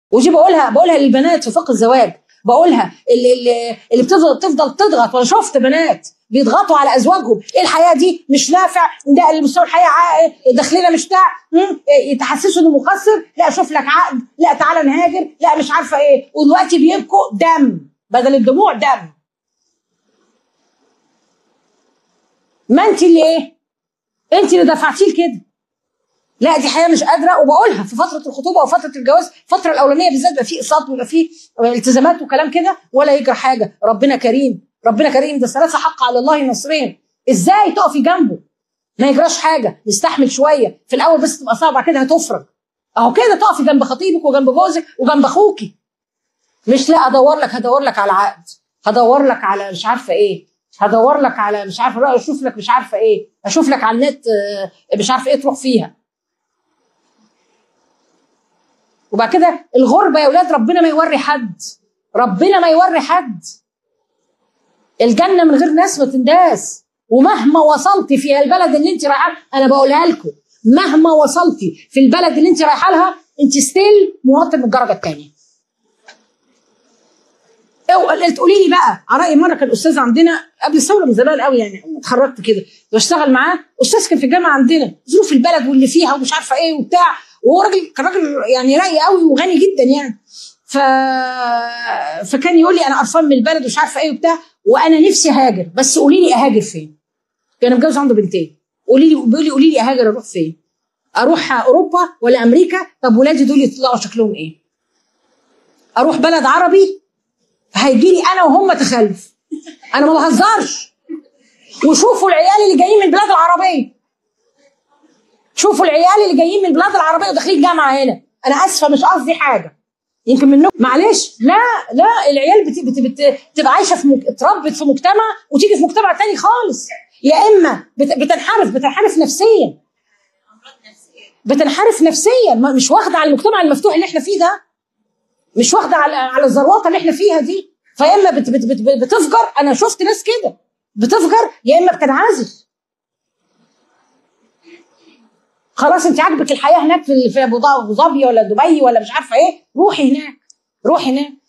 ودي بقولها بقولها للبنات في فقه الزواج بقولها اللي اللي, اللي بتفضل تفضل تضغط وانا شفت بنات بيضغطوا على ازواجهم ايه الحياه دي مش نافع ده المستوى الحياه عا- داخلنا مش بتاع مم، إيه، يتحسسوا انه مقصر لا اشوف لك عقد لا تعالى نهاجر لا مش عارفه ايه ودلوقتي بيبكوا دم بدل الدموع دم ما انت اللي ايه انت اللي دفعتيه لكده لا دي حقيقه مش قادره وبقولها في فتره الخطوبه وفتره الجواز الفتره الاولانيه بالذات بيبقى في اقساط ويبقى في التزامات وكلام كده ولا يجرى حاجه ربنا كريم ربنا كريم ده ثلاثه حق على الله نصرين ازاي تقفي جنبه ما يجراش حاجه نستحمل شويه في الاول بس تبقى صعبه كده هتفرج اهو كده تقفي جنب خطيبك وجنب جوزك وجنب اخوكي مش لا ادور لك هدور لك على عقد هدور لك على مش عارفه ايه هدور لك على مش عارفه رأي اشوف لك مش عارفه ايه اشوف لك على النت آه، مش عارفه ايه تروح فيها وبعد كده الغربه يا اولاد ربنا ما يوري حد ربنا ما يوري حد الجنه من غير ناس ما تنداس ومهما وصلتي في البلد اللي انت رايحه انا بقولها لكم مهما وصلتي في البلد اللي انت رايحه لها انت ستيل مواطن من الدرجه الثانيه اوعى تقولي لي بقى على راي مره كان استاذ عندنا قبل الثوره من زمان قوي يعني اتخرجت كده بشتغل معاه استاذ كان في الجامعه عندنا ظروف البلد واللي فيها ومش عارفه ايه وبتاع وهو راجل كان راجل يعني رايق قوي وغني جدا يعني ف... فكان يقول لي انا قرفان من البلد ومش عارفه ايه وبتاع وانا نفسي اهاجر بس قولي لي اهاجر فين؟ كان متجوز عنده بنتين قولي لي بيقول لي قولي لي اهاجر اروح فين؟ اروح اوروبا ولا امريكا؟ طب ولادي دول يطلعوا شكلهم ايه؟ اروح بلد عربي هيجي لي انا وهم تخلف انا ما بهزرش وشوفوا العيال اللي جايين من البلاد العربيه شوفوا العيال اللي جايين من البلاد العربيه وداخلين جامعه هنا انا اسفه مش قصدي حاجه يمكن منهم معلش لا لا العيال بت... بت... بت... بتبقى عايشه في مك... اتربت في مجتمع وتيجي في مجتمع تاني خالص يا اما بت... بتنحرف بتنحرف نفسيا بتنحرف نفسيا ما- مش واخده على المجتمع المفتوح اللي احنا فيه ده مش واخده على على الزروطه اللي احنا فيها دي فيا اما بت بت بت بتفجر انا شفت ناس كده بتفجر يا اما بتنعزل خلاص انت عاجبك الحياه هناك في في ابو ظبي ابو ظبي ولا دبي ولا مش عارفه ايه روحي هناك روحي هناك